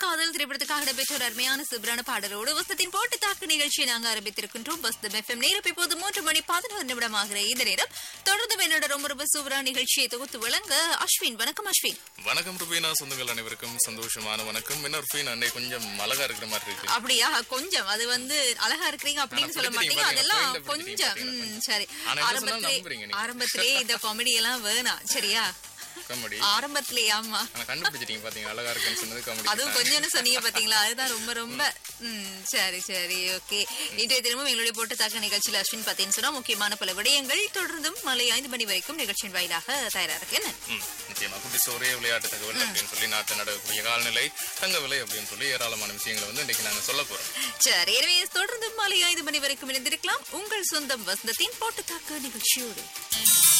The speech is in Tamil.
காதல் திரைப்படத்துக்காக இடம்பெற்ற ஒரு அருமையான சூப்பரான பாடலோடு வசத்தின் போட்டு தாக்கு நிகழ்ச்சியை நாங்க ஆரம்பித்திருக்கின்றோம் வசதம் எஃப்எம் நேரம் இப்போது மூன்று மணி பதினோரு நிமிடமாகிற இந்த நேரம் தொடர்ந்து என்னோட ரொம்ப ரொம்ப சூப்பரான நிகழ்ச்சியை தொகுத்து வழங்க அஸ்வின் வணக்கம் அஸ்வின் வணக்கம் ருபீனா சொந்தங்கள் அனைவருக்கும் சந்தோஷமான வணக்கம் என்ன ருபீனா அன்னை கொஞ்சம் அழகா இருக்கிற மாதிரி இருக்கு அப்படியா கொஞ்சம் அது வந்து அழகா இருக்கிறீங்க அப்படின்னு ஆனா சொல்ல பிடிச்சிட்டீங்க மாட்டீங்க அதெல்லாம் பாருங்க, கொஞ்சம் பிடிச்சிட்டீங்க ம், சரி ஆனா என்ன சொன்னாலும் ஆரம்பத்திலே நம்புறீங்க நீங்க. ஆரம்பத்திலே இந்த காமெடி எல்லாம் வேணாம் சரியா காமெடி ஆரம்பத்திலே ஆமா ஆனா கண்டுபிடிச்சிட்டீங்க பாத்தீங்க அழகா இருக்குன்னு சொன்னது காமெடி அதுவும் கொஞ்சம்னு சொன்னீங்க பாத்தீங்களா அதுதான் ரொம்ப ரொம்ப ம், சரி சரி ஓகே இன்றைய தினமும் எங்களுடைய போட்டு தாக்க நிகழ்ச்சியில் அஸ்வின் பார்த்தீங்கன்னு சொன்னா முக்கியமான பல விடயங்கள் தொடர்ந்தும் மாலை ஐந்து மணி வரைக்கும் நிகழ்ச்சியின் வாயிலாக தயாரா இருக்கு என்ன ம், நிச்சயமா குட்டி ஒரே விளையாட்டு தகவல் அப்படின்னு சொல்லி நாட்டு நடக்கக்கூடிய காலநிலை தங்க விலை அப்படின்னு சொல்லி ஏராளமான விஷயங்களை வந்து இன்னைக்கு நாங்க சொல்ல போறோம் சரி எனவே தொடர்ந்தும் மாலை ஐந்து மணி வரைக்கும் இணைந்திருக்கலாம் உங்கள் சொந்தம் வசந்தத்தின் போட்டு தாக்க நிகழ்ச்சியோடு